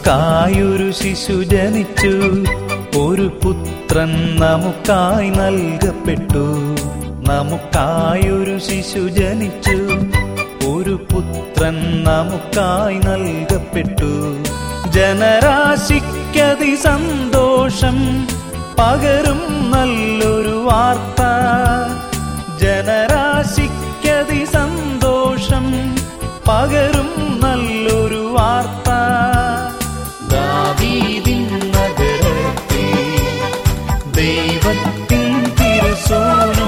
നമുക്കായൊരു ശിശു ജനിച്ചു ഒരു പുത്രൻ നമുക്കായി നൽകപ്പെട്ടു നമുക്കായൊരു ശിശു ജനിച്ചു ഒരു പുത്രൻ നമുക്കായി നൽകപ്പെട്ടു ജനരാശിക്കതി സന്തോഷം പകരും നല്ലൊരു വാർത്ത ജനരാശിക്കതി സന്തോഷം പകരും നല്ലൊരു വാർത്ത ദാവീദിൻ നഗരത്തിൽ ദൈവത്തിൻ തിരുസോനു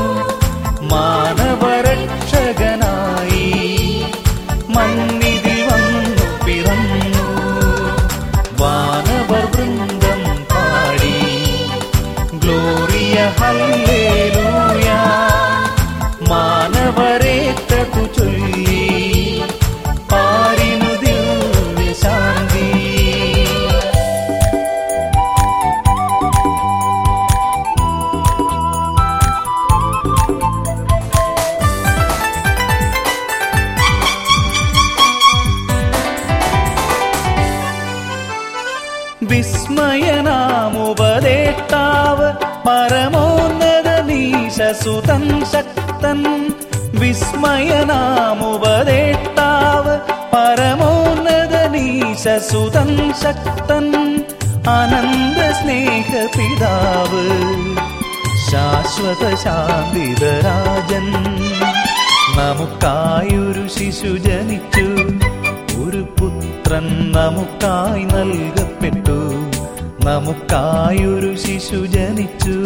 മാനവരക്ഷകനായി മന്നിതിൽ വന്നു പിറന്നു വാനവർ വൃന്ദം പാടി ഗ്ലോറിയ ഹല്ലേലൂയ മാനവരേറ്റു ചൊല്ലി പാരിനു ദിവ്യ ശാന്തി വിസ്മയനാമുപദേഷ്ടാവ് പരമോന്നത നീശസുതൻ ശക്തൻ വിസ്മയനാമുപദേഷ്ടാവ് പരമോന്നത നീശസുതൻ ശക്തൻ അനന്ത സ്നേഹ പിതാവ് ശാശ്വത ശാന്തിതരാജൻ നമുക്കായൊരു ശിശു ജനിച്ചു ഒരു പുത്രൻ നമുക്കായി നൽകപ്പെട്ടു നമുക്കായൊരു ശിശു ജനിച്ചു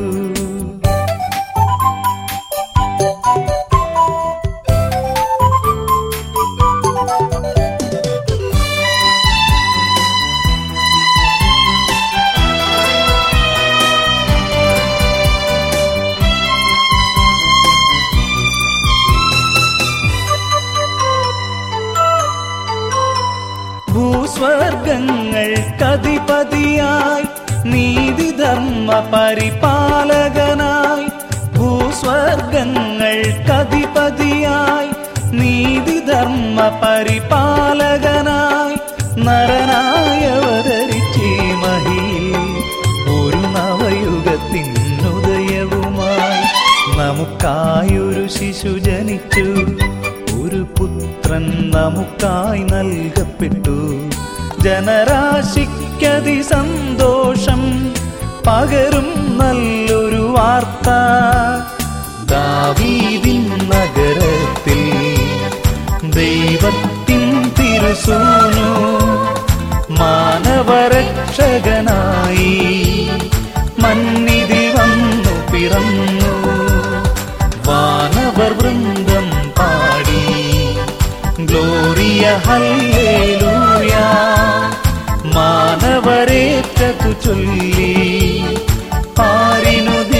ഭൂസ്വർഗങ്ങൾക്കധിപതിയായി നീതിധർമ്മ പരിപാലകനായി ഭൂസ്വർഗങ്ങൾക്കധിപതിയായി നീതിധർമ്മ പരിപാലകനായി നരനായി അവതരിച്ചേ മഹിയിൽ ഒരു നവയുഗത്തിനുദയവുമായി നമുക്കായൊരു ശിശു ജനിച്ചു ഒരു പുത്രൻ നമുക്കായി നൽകപ്പെട്ടു ജനരാശിക്കതി സന്തോഷം പകരും നല്ലൊരു വാർത്ത ദാവീദിൻ നഗരത്തിൽ ദൈവത്തിൻ തിരുസൂനു മാനവരക്ഷകനായി മന്നിതി വന്നു പിറന്നു വാനവർ വൃന്ദം പാടി ഗ്ലോറിയ ഹല്ലേലൂയ മാനവരേറ്റു ചൊല്ലി പാരിനു